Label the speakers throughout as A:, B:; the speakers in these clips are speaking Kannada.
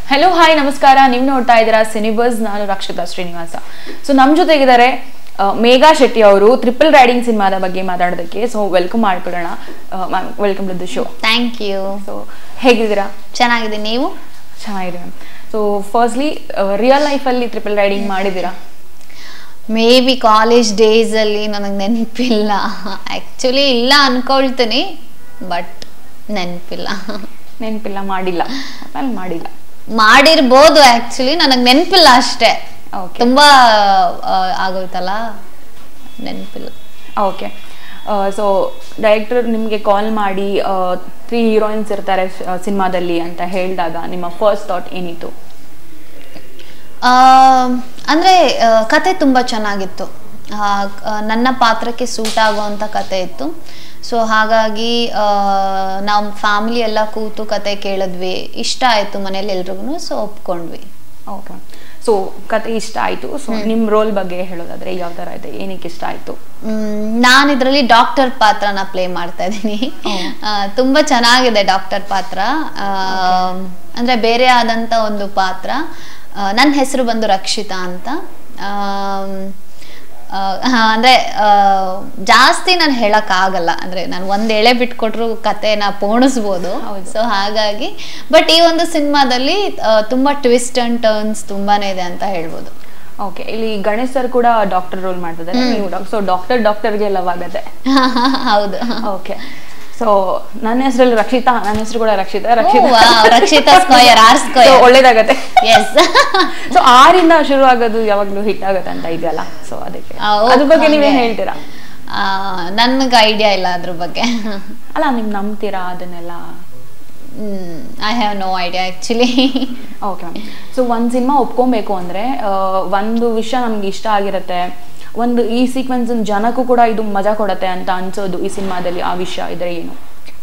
A: ಹಲೋ ಹಾಯ್ ನಮಸ್ಕಾರ ನೀವು ನೋಡ್ತಾ ಇದ್ದೀರಾ ಸಿನಿಬಸ್ ನಾನು ರಕ್ಷಿತಾ ಶ್ರೀನಿವಾಸ ಸೊ ನಮ್ಮ ಜೊತೆಗಿದ್ದಾರೆ ಆ, ಮೇಘಾ ಶೆಟ್ಟಿ ಅವರು ಟ್ರಿಪಲ್ ರೈಡಿಂಗ್ ಸಿನಿಮಾದ ಬಗ್ಗೆ ಮಾತಾಡೋದಕ್ಕೆ ಸೊ ವೆಲ್ಕಮ್ ಮಾಡ್ಕೊಳ್ಳೋಣ ma'am welcome to the show
B: thank you
A: so ಹೇಗಿದ್ದೀರಾ
B: ಚೆನ್ನಾಗಿದೆ ನೀವು
A: ಚೆನ್ನಾಗಿದೆ ಮ್ಯಾಮ್ ಸೊ ಫಸ್ಟ್ಲಿ ರಿಯಲ್ ಲೈಫಲ್ಲಿ ಟ್ರಿಪಲ್ ರೈಡಿಂಗ್ ಮಾಡಿದ್ದೀರಾ
B: ಮೇ ಬಿ ಕಾಲೇಜ್ ಡೇಸಲ್ಲಿ ನನಗೆ ನೆನಪಿಲ್ಲ ಆ್ಯಕ್ಚುಲಿ ಇಲ್ಲ ಅನ್ಕೊಳ್ತೀನಿ ಬಟ್ ನೆನಪಿಲ್ಲ
A: ನೆನಪಿಲ್ಲ ಮಾಡಿಲ್ಲ ಅಲ್ಲಿ ಮಾಡಿಲ್ಲ
B: ಮಾಡಿರ್ಬೋದು ಆ್ಯಕ್ಚುಲಿ ನನಗೆ ನೆನಪಿಲ್ಲ ಅಷ್ಟೇ
A: ಓಕೆ
B: ತುಂಬಾ ಆ, ಆಗೋಯ್ತಲ್ಲ ನೆನಪಿಲ್ಲ
A: ಓಕೆ ಸೊ ಡೈರೆಕ್ಟರ್ ನಿಮಗೆ ಕಾಲ್ ಮಾಡಿ ತ್ರೀ ಹೀರೋಯಿನ್ಸ್ ಇರ್ತಾರೆ ಸಿನಿಮಾದಲ್ಲಿ ಅಂತ ಹೇಳಿದಾಗ ನಿಮ್ಮ ಫಸ್ಟ್ ಥಾಟ್ ಏನಿತ್ತು
B: ಆ, ಅಂದ್ರೆ ಆ, ಕತೆ ತುಂಬ ಚೆನ್ನಾಗಿತ್ತು ಆ, ಆ, ನನ್ನ ಪಾತ್ರಕ್ಕೆ ಸೂಟ್ ಆಗುವಂಥ ಕತೆ ಇತ್ತು ಸೊ ಹಾಗಾಗಿ ಆ, ನಾವು ಫ್ಯಾಮಿಲಿ ಎಲ್ಲ ಕೂತು ಕತೆ ಕೇಳಿದ್ವಿ ಇಷ್ಟ ಆಯಿತು ಮನೇಲಿ ಎಲ್ರಿಗೂ ಸೊ ಒಪ್ಕೊಂಡ್ವಿ
A: ಓಕೆ ಸೊ ಕತೆ ಇಷ್ಟ ಆಯಿತು ಸೊ ನಿಮ್ಮ ರೋಲ್ ಬಗ್ಗೆ ಹೇಳೋದಾದ್ರೆ ಯಾವ ಥರ ಇದೆ ಏನಕ್ಕೆ ಇಷ್ಟ ಆಯಿತು
B: ನಾನು ಇದರಲ್ಲಿ ಡಾಕ್ಟರ್ ಪಾತ್ರನ ಪ್ಲೇ ಮಾಡ್ತಾ ಇದ್ದೀನಿ
A: ಹ್ಮ್.
B: ತುಂಬ ಚೆನ್ನಾಗಿದೆ ಡಾಕ್ಟರ್ ಪಾತ್ರ ಆ, ಅಂದ್ರೆ ಬೇರೆ ಆದಂಥ ಒಂದು ಪಾತ್ರ ನನ್ನ ಹೆಸರು ಬಂದು ರಕ್ಷಿತಾ ಅಂತ ಆಮ್, ಆ, ಹಾ, ಅಂದ್ರೆ ಆ, ಜಾಸ್ತಿ ನಾನು ಹೇಳಕ್ ಆಗಲ್ಲ ಅಂದ್ರೆ ನಾನು ಒಂದ್ ಎಳೆ ಬಿಟ್ಕೊಟ್ರು ಕತೆನ ಪೋಣಿಸ್ಬೋದು
A: ಹೌದು.
B: ಸೊ ಹಾಗಾಗಿ ಬಟ್ ಈ ಒಂದು ಸಿನಿಮಾದಲ್ಲಿ ತುಂಬಾ ಟ್ವಿಸ್ಟ್ ಅಂಡ್ ಟರ್ನ್ಸ್ ತುಂಬಾನೇ ಇದೆ ಅಂತ ಹೇಳ್ಬೋದು
A: ಓಕೆ ಇಲ್ಲಿ ಗಣೇಶ್ ಸರ್ ಕೂಡ ಡಾಕ್ಟರ್ ರೋಲ್ ಮಾಡ್ತಿದ್ದಾರೆ ನೀವು ಸೊ ಡಾಕ್ಟರ್ ಡಾಕ್ಟರ್ಗೆ ಲವ್ ಆಗತ್ತೆ
B: ಹೌದು
A: ಓಕೆ ಸೊ ನನ್ನ ಹೆಸರಲ್ಲಿ ರಕ್ಷಿತಾ ನನ್ನ ಹೆಸರು ಕೂಡ Rakshita
B: oh,
A: Rakshita
B: wow, Rakshita square R
A: So,
B: square
A: ಒಳ್ಳೇದಾಗತ್ತೆ
B: ಎಸ್
A: ಸೊ ಆರಿಂದ ಶುರು ಆಗೋದು ಯಾವಾಗ್ಲೂ ಹಿಟ್ ಆಗತ್ತೆ ಅಂತ ಇದೆಯಲ್ಲ ಸೊ ಅದಕ್ಕೆ
B: ಆ, ಓ,
A: ಅದ್ರ ಬಗ್ಗೆ ನೀವೇನ್
B: ಹಾಗೆ.
A: ಹೇಳ್ತೀರಾ
B: ನನ್ಗೆ ಐಡಿಯಾ ಇಲ್ಲ ಅದ್ರ ಬಗ್ಗೆ
A: ಅಲ್ಲ ನಿಮ್ ನಂಬ್ತೀರಾ ಅದನ್ನೆಲ್ಲ
B: I have no idea actually
A: okay ma'am so ಒಂದು ಸಿನಿಮಾ ಒಪ್ಕೊಬೇಕು ಅಂದರೆ ಒಂದು ವಿಷಯ ನಮ್ಗೆ ಇಷ್ಟ ಆಗಿರುತ್ತೆ ಒಂದು ಈ ಸೀಕ್ವೆನ್ಸ್ ಜನಕ್ಕೂ ಕೂಡ ಇದು ಮಜಾ ಕೊಡತ್ತೆ ಅಂತ ಅನ್ಸೋದು ಈ ಸಿನಿಮಾದಲ್ಲಿ ಆ ವಿಷಯ ಇದ್ರೆ ಏನು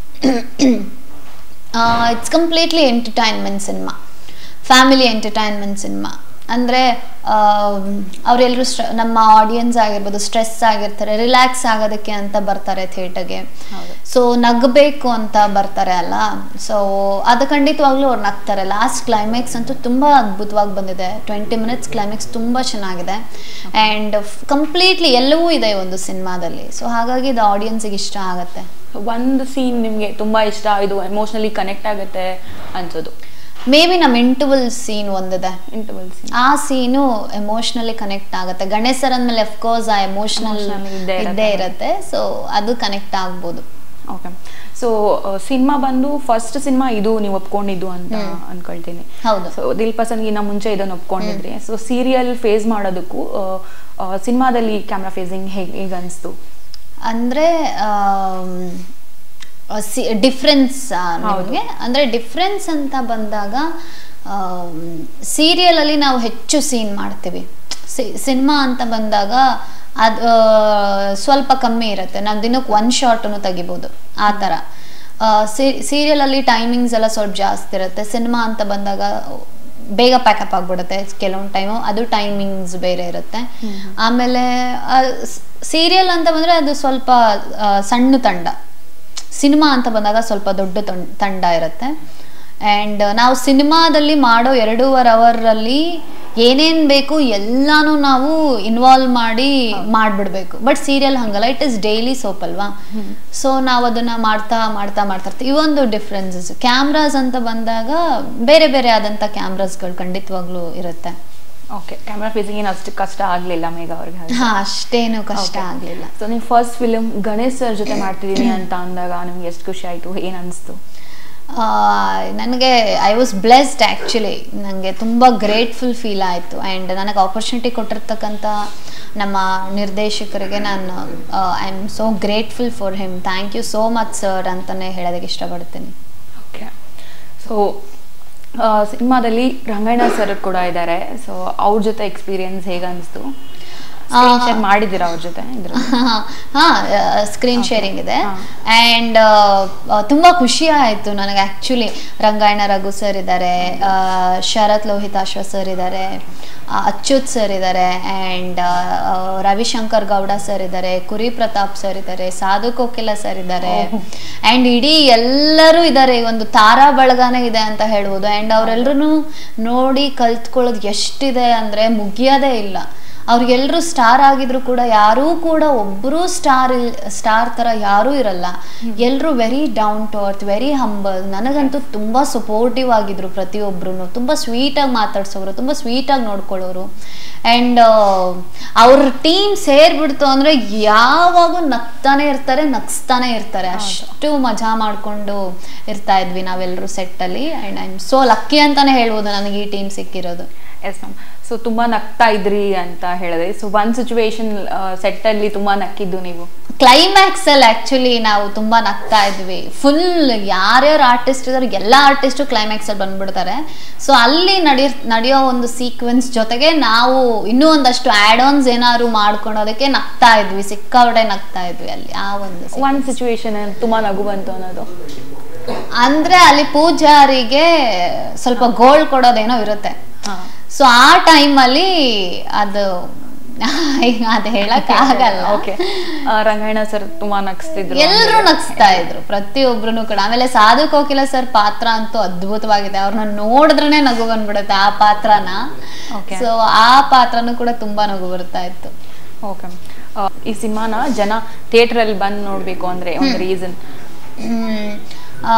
B: it's completely entertainment cinema family entertainment cinema ಅಂದರೆ ಅವರೆಲ್ಲರೂ ಸ್ಟ್ರ ನಮ್ಮ ಆಡಿಯನ್ಸ್ ಆಗಿರ್ಬೋದು ಸ್ಟ್ರೆಸ್ ಆಗಿರ್ತಾರೆ ರಿಲ್ಯಾಕ್ಸ್ ಆಗೋದಕ್ಕೆ ಅಂತ ಬರ್ತಾರೆ ಥಿಯೇಟರ್ಗೆ
A: ಹೌದು.
B: ಸೊ ನಗಬೇಕು ಅಂತ ಬರ್ತಾರೆ ಅಲ್ಲ ಸೊ ಅದು ಖಂಡಿತವಾಗ್ಲೂ ಅವ್ರು ನಗ್ತಾರೆ ಲಾಸ್ಟ್ ಕ್ಲೈಮ್ಯಾಕ್ಸ್ ಅಂತೂ ತುಂಬ ಅದ್ಭುತವಾಗಿ ಬಂದಿದೆ ಟ್ವೆಂಟಿ ಮಿನಿಟ್ಸ್ ಕ್ಲೈಮ್ಯಾಕ್ಸ್ ತುಂಬ ಚೆನ್ನಾಗಿದೆ ಆ್ಯಂಡ್ ಕಂಪ್ಲೀಟ್ಲಿ ಎಲ್ಲವೂ ಇದೆ ಈ ಒಂದು ಸಿನಿಮಾದಲ್ಲಿ ಸೊ ಹಾಗಾಗಿ ಇದು ಆಡಿಯನ್ಸಿಗೆ ಇಷ್ಟ ಆಗುತ್ತೆ
A: ಒಂದು ಸೀನ್ ನಿಮಗೆ ತುಂಬಾ ಇಷ್ಟ ಇದು ಎಮೋಷನಲಿ ಕನೆಕ್ಟ್ ಆಗುತ್ತೆ ಅನ್ಸೋದು
B: ಮೇ ಬಿ ನಮ್ಮ ಇಂಟರ್ವಲ್ ಸೀನ್ ಒಂದಿದೆ
A: ಇಂಟರ್ವಲ್ ಸೀನ್
B: ಆ ಸೀನು ಎಮೋಷ್ನಲಿ ಕನೆಕ್ಟ್ ಆಗುತ್ತೆ ಗಣೇಶ್ ಸರ್ ಅಂದ್ಮೇಲೆ ಅಫ್ಕೋರ್ಸ್ ಆ ಎಮೋಷನಲ್
A: Emotional ಇದ್ದೇ ಇರತ್ತೆ.
B: ಇದ್ದೇ ಇರುತ್ತೆ ಸೊ ಅದು ಕನೆಕ್ಟ್ ಆಗ್ಬೋದು
A: ಓಕೆ ಸೊ ಸಿನಿಮಾ ಬಂದು ಫಸ್ಟ್ ಸಿನಿಮಾ ಇದು ನೀವು ಒಪ್ಕೊಂಡಿದ್ದು ಅಂತ ಅನ್ಕೊಳ್ತೀನಿ
B: ಹೌದು
A: ಸೊ ದಿಲ್ ಪಸಂದ್ಗಿನ್ನ ಮುಂಚೆ ಇದನ್ನು ಒಪ್ಕೊಂಡಿದ್ರಿ ಸೊ ಸೀರಿಯಲ್ ಫೇಸ್ ಮಾಡೋದಕ್ಕೂ ಸಿನಿಮಾದಲ್ಲಿ ಕ್ಯಾಮ್ರಾ ಫೇಸಿಂಗ್ ಹೇಗೆ ಹೇಗೆ ಅನಿಸ್ತು
B: ಅಂದ್ರೆ ಡಿಫ್ರೆನ್ಸ್
A: ಹೌದು.
B: ನಿಮಗೆ ಅಂದ್ರೆ ಡಿಫ್ರೆನ್ಸ್ ಅಂತ ಬಂದಾಗ ಸೀರಿಯಲ್ ಅಲ್ಲಿ ನಾವು ಹೆಚ್ಚು ಸೀನ್ ಮಾಡ್ತೀವಿ ಸಿನಿಮಾ ಅಂತ ಬಂದಾಗ ಅದು ಸ್ವಲ್ಪ ಕಮ್ಮಿ ಇರುತ್ತೆ ನಾವು ದಿನಕ್ಕೆ ಒಂದು ಶಾರ್ಟನ್ನು ತೆಗಿಬೋದು ಆ ಥರ ಸೀರಿಯಲ್ ಅಲ್ಲಿ ಟೈಮಿಂಗ್ಸ್ ಎಲ್ಲ ಸ್ವಲ್ಪ ಜಾಸ್ತಿ ಇರುತ್ತೆ ಸಿನಿಮಾ ಅಂತ ಬಂದಾಗ ಬೇಗ ಪ್ಯಾಕಪ್ ಆಗ್ಬಿಡುತ್ತೆ ಕೆಲವೊಂದು ಟೈಮು ಅದು ಟೈಮಿಂಗ್ಸ್ ಬೇರೆ ಇರುತ್ತೆ ಆಮೇಲೆ ಸೀರಿಯಲ್ ಅಂತ ಬಂದ್ರೆ ಅದು ಸ್ವಲ್ಪ ಆ, ಸಣ್ಣ ತಂಡ ಸಿನಿಮಾ ಅಂತ ಬಂದಾಗ ಸ್ವಲ್ಪ ದೊಡ್ಡ ತೊಂ- ತಂಡ ಇರುತ್ತೆ ಆ್ಯಂಡ್ ನಾವು ಸಿನಿಮಾದಲ್ಲಿ ಮಾಡೋ ಎರಡೂವರೆ ಅವರಲ್ಲಿ ಏನೇನು ಬೇಕು ಎಲ್ಲಾನು ನಾವು ಇನ್ವಾಲ್ವ್ ಮಾಡಿ ಮಾಡಿಬಿಡ್ಬೇಕು ಬಟ್ ಸೀರಿಯಲ್ ಹಂಗಲ್ಲ ಇಟ್ ಇಸ್ ಡೈಲಿ ಸೋಪ್ ಅಲ್ವಾ ಸೊ ನಾವು ಅದನ್ನ ಮಾಡ್ತಾ ಮಾಡ್ತಾ ಮಾಡ್ತಾ ಇರ್ತೀವಿ ಇವೊಂದು ಡಿಫ್ರೆನ್ಸಸ್ ಕ್ಯಾಮ್ರಾಸ್ ಅಂತ ಬಂದಾಗ ಬೇರೆ ಬೇರೆ ಆದಂಥ ಕ್ಯಾಮ್ರಾಸ್ಗಳು ಖಂಡಿತವಾಗ್ಲೂ ಇರುತ್ತೆ
A: ಓಕೆ ಕ್ಯಾಮ್ರಾ ಫೇಸಿಂಗ್ ಏನು ಅಷ್ಟು ಕಷ್ಟ ಆಗಲಿಲ್ಲ ಮೇಘ ಅವ್ರಿಗೆ
B: ಹಾ ಅಷ್ಟೇನು ಕಷ್ಟ ಆಗಲಿಲ್ಲ
A: ಸೊ ನೀವು ಫಸ್ಟ್ ಫಿಲಿಮ್ ಗಣೇಶ್ ಸರ್ ಜೊತೆ ಮಾಡ್ತಿದ್ದೀನಿ ಅಂತ ಅಂದಾಗ ನಿಮ್ಗೆ ಎಷ್ಟು ಖುಷಿ ಆಯಿತು ಏನು ಅನಿಸ್ತು
B: ನನಗೆ ಐ ವಾಸ್ ಬ್ಲೆಸ್ಡ್ ಆ್ಯಕ್ಚುಲಿ ನನಗೆ ತುಂಬ ಗ್ರೇಟ್ಫುಲ್ ಫೀಲ್ ಆಯಿತು ಆ್ಯಂಡ್ ನನಗೆ ಆಪರ್ಚುನಿಟಿ ಕೊಟ್ಟಿರ್ತಕ್ಕಂಥ ನಮ್ಮ ನಿರ್ದೇಶಕರಿಗೆ ನಾನು I am so grateful for him thank you so much sir ಅಂತಲೇ ಹೇಳೋದಕ್ಕೆ ಇಷ್ಟಪಡ್ತೀನಿ
A: ಓಕೆ ಸೊ ಸಿನಿಮಾದಲ್ಲಿ ರಂಗಣ್ಣ ಸರ್ ಕೂಡ ಇದ್ದಾರೆ ಸೊ ಅವ್ರ ಜೊತೆ ಎಕ್ಸ್ಪೀರಿಯನ್ಸ್ ಹೇಗೆ ಅನಿಸ್ತು ಸ್ಕ್ರೀನ್ ಶೇರ್ ಮಾಡಿದ್ದೀರಾ ಅವ್ರ ಜೊತೆ ಇದ್ರ
B: ಹಾ ಸ್ಕ್ರೀನ್ ಶೇರಿಂಗ್ ಇದೆ
A: ಹಾ.
B: ಆ್ಯಂಡ್ ತುಂಬಾ ಖುಷಿ ಆಯ್ತು ನನಗೆ ಆಕ್ಚುಲಿ ರಂಗಾಯಣ ರಘು ಸರ್ ಇದ್ದಾರೆ ಶರತ್ ಲೋಹಿತಾಶ್ವ ಸರ್ ಇದ್ದಾರೆ ಅಚ್ಯುತ್ ಸರ್ ಇದ್ದಾರೆ ಆ್ಯಂಡ್ ರವಿಶಂಕರ್ ಗೌಡ ಸರ್ ಇದ್ದಾರೆ ಕುರಿ ಪ್ರತಾಪ್ ಸರ್ ಇದ್ದಾರೆ ಸಾಧು ಕೋಕಿಲ ಸರ್ ಇದ್ದಾರೆ ಆ್ಯಂಡ್ ಇಡೀ ಎಲ್ಲರೂ ಇದ್ದಾರೆ ಒಂದು ತಾರಾ ಬಳಗನೇ ಇದೆ ಅಂತ ಹೇಳ್ಬೋದು ಆ್ಯಂಡ್ ಅವರೆಲ್ಲರೂ ನೋಡಿ ಕಲ್ತ್ಕೊಳ್ಳೋದು ಎಷ್ಟಿದೆ ಅಂದರೆ ಮುಗಿಯೋದೇ ಇಲ್ಲ ಅವ್ರಿಗೆಲ್ಲರೂ ಸ್ಟಾರ್ ಆಗಿದ್ರು ಕೂಡ ಯಾರೂ ಕೂಡ ಒಬ್ಬರೂ ಸ್ಟಾರ್ ಸ್ಟಾರ್ ಥರ ಯಾರೂ ಇರಲ್ಲ ಎಲ್ಲರೂ very down to earth very humble ನನಗಂತೂ ತುಂಬ ಸಪೋರ್ಟಿವ್ ಆಗಿದ್ರು ಪ್ರತಿಯೊಬ್ಬರು ತುಂಬ ಸ್ವೀಟಾಗಿ ಮಾತಾಡ್ಸೋರು ತುಂಬ ಸ್ವೀಟಾಗಿ ನೋಡ್ಕೊಳ್ಳೋರು ಆ್ಯಂಡ್ ಅವ್ರ ಟೀಮ್ ಸೇರ್ಬಿಡ್ತು ಅಂದರೆ ಯಾವಾಗೂ ನಗ್ತಾನೆ ಇರ್ತಾರೆ ನಗ್ಸ್ತಾನೆ ಇರ್ತಾರೆ ಅಷ್ಟು ಮಜಾ ಮಾಡಿಕೊಂಡು ಇರ್ತಾ ಇದ್ವಿ ನಾವೆಲ್ಲರೂ ಸೆಟ್ಟಲ್ಲಿ and I am so lucky ಅಂತಾನೆ ಹೇಳ್ಬೋದು ನನಗೆ ಈ ಟೀಮ್ ಸಿಕ್ಕಿರೋದು
A: ಎಸ್ ಮ್ಯಾಮ್ ಸೊ ತುಂಬಾ ನಗ್ತಾ ಇದ್ರಿ ಅಂತ ಹೇಳಿದ್ರೆ ಸೊ ಒನ್ ಸಿಚುವೇಶನ್ ಸೆಟ್ ಅಲ್ಲಿ ತುಂಬಾ ನಕ್ಕಿದ್ದು ನೀವು
B: ಕ್ಲೈಮ್ಯಾಕ್ಸ್ ಅಲ್ಲಿ ಆಕ್ಚುಲಿ ನಾವು ತುಂಬಾ ನಗ್ತಾ ಇದ್ವಿ ಫುಲ್ ಯಾರ್ಯಾರು ಆರ್ಟಿಸ್ಟ್ ಇದಾರೆ ಎಲ್ಲ ಆರ್ಟಿಸ್ಟು ಕ್ಲೈಮ್ಯಾಕ್ಸ್ ಅಲ್ಲಿ ಬಂದ್ಬಿಡ್ತಾರೆ ಸೊ ಅಲ್ಲಿ ನಡಿ ನಡೆಯೋ ಒಂದು ಸೀಕ್ವೆನ್ಸ್ ಜೊತೆಗೆ ನಾವು ಇನ್ನೂ ಒಂದಷ್ಟು ಆಡ್ ಆನ್ಸ್ ಏನಾದ್ರು ಮಾಡ್ಕೊಳೋದಕ್ಕೆ ನಗ್ತಾ ಇದ್ವಿ ಸಿಕ್ಕಾಪಟ್ಟೆ ನಗ್ತಾ ಇದ್ವಿ ಅಲ್ಲಿ ಆ ಒಂದು scene.
A: ಒನ್ ಸಿಚುವೇಶನ್ ತುಂಬಾ ನಗು ಬಂತು ಅನ್ನೋದು
B: ಅಂದ್ರೆ ಅಲ್ಲಿ ಪೂಜಾರಿಗೆ ಸ್ವಲ್ಪ ಗೋಲ್ಡ್ ಕೊಡೋದೇನೋ ಇರುತ್ತೆ
A: ಹಾ.
B: ಸೊ ಆ ಟೈಮಲ್ಲಿ ಅದು ಈಗ ಅದು ಹೇಳಕ್ ಆಗಲ್ಲ
A: ಓಕೆ ರಂಗಾಯಣ ಸರ್ ತುಂಬಾ ನಗಿಸ್ತಿದ್ರು
B: ಎಲ್ಲರೂ ನಗಿಸ್ತಾ ಇದ್ರು ಪ್ರತಿಯೊಬ್ರು ಕೂಡ ಆಮೇಲೆ ಸಾಧು ಕೋಕಿಲ ಸರ್ ಪಾತ್ರ ಅಂತೂ ಅದ್ಭುತವಾಗಿದೆ ಅವ್ರನ್ನ ನೋಡಿದ್ರೇನೆ ನಗು ಬಂದ್ಬಿಡುತ್ತೆ ಆ ಪಾತ್ರನ
A: Okay.
B: ಸೊ ಆ ಪಾತ್ರನೂ ಕೂಡ ತುಂಬಾ ನಗು ಬರ್ತಾ ಇತ್ತು
A: ಓಕೆ ಈ ಸಿನಿಮಾನ ಜನ ಥಿಯೇಟರ್ ಅಲ್ಲಿ ಬಂದು ನೋಡ್ಬೇಕು ಅಂದ್ರೆ ಒಂದು ರೀಸನ್
B: ಹ್ಮ್. ಆ,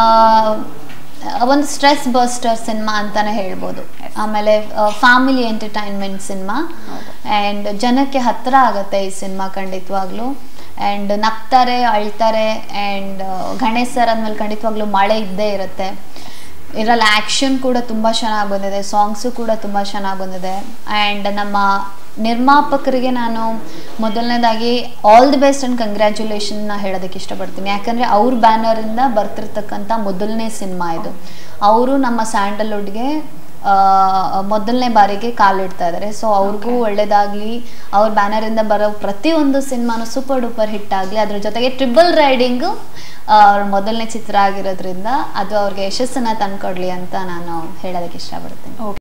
B: ಒಂದು ಸ್ಟ್ರೆಸ್ ಬಸ್ಟರ್ ಸಿನಿಮಾ ಅಂತಾನೆ ಹೇಳ್ಬೋದು ಆಮೇಲೆ ಫ್ಯಾಮಿಲಿ ಎಂಟರ್ಟೈನ್ಮೆಂಟ್ ಸಿನಿಮಾ ಆ್ಯಂಡ್ ಜನಕ್ಕೆ ಹತ್ತಿರ ಆಗುತ್ತೆ ಈ ಸಿನಿಮಾ ಖಂಡಿತವಾಗ್ಲೂ ಆ್ಯಂಡ್ ನಗ್ತಾರೆ ಅಳ್ತಾರೆ ಆ್ಯಂಡ್ ಗಣೇಶ್ ಸರ್ ಅಂದಮೇಲೆ ಖಂಡಿತವಾಗ್ಲೂ ಮಳೆ ಇದ್ದೇ ಇರುತ್ತೆ ಇದರಲ್ಲಿ ಆ್ಯಕ್ಷನ್ ಕೂಡ ತುಂಬ ಚೆನ್ನಾಗಿ ಬಂದಿದೆ ಸಾಂಗ್ಸು ಕೂಡ ತುಂಬ ಚೆನ್ನಾಗಿ ಬಂದಿದೆ ಆ್ಯಂಡ್ ನಮ್ಮ ನಿರ್ಮಾಪಕರಿಗೆ ನಾನು ಮೊದಲನೇದಾಗಿ ಆಲ್ ದಿ ಬೆಸ್ಟ್ ಆ್ಯಂಡ್ ಕಂಗ್ರ್ಯಾಚುಲೇಷನ್ನ ಹೇಳೋದಕ್ಕೆ ಇಷ್ಟಪಡ್ತೀನಿ ಯಾಕಂದರೆ ಅವ್ರ ಬ್ಯಾನರಿಂದ ಬರ್ತಿರ್ತಕ್ಕಂಥ ಮೊದಲನೇ ಸಿನಿಮಾ ಇದು ಅವರು ನಮ್ಮ ಸ್ಯಾಂಡಲ್ವುಡ್ಗೆ ಮೊದಲನೇ ಬಾರಿಗೆ ಕಾಲಿಡ್ತಾ ಇದ್ದಾರೆ ಸೊ ಅವ್ರಿಗೂ ಒಳ್ಳೇದಾಗಲಿ ಅವ್ರ ಬ್ಯಾನರಿಂದ ಬರೋ ಪ್ರತಿಯೊಂದು ಸಿನಿಮಾನು ಸೂಪರ್ ಡೂಪರ್ ಹಿಟ್ ಆಗಲಿ ಅದ್ರ ಜೊತೆಗೆ ಟ್ರಿಬಲ್ ರೈಡಿಂಗು ಅವ್ರ ಮೊದಲನೇ ಚಿತ್ರ ಆಗಿರೋದ್ರಿಂದ ಅದು ಅವ್ರಿಗೆ ಯಶಸ್ಸನ್ನ ತಂದ್ಕೊಡ್ಲಿ ಅಂತ ನಾನು ಹೇಳೋದಕ್ಕೆ ಇಷ್ಟಪಡ್ತೀನಿ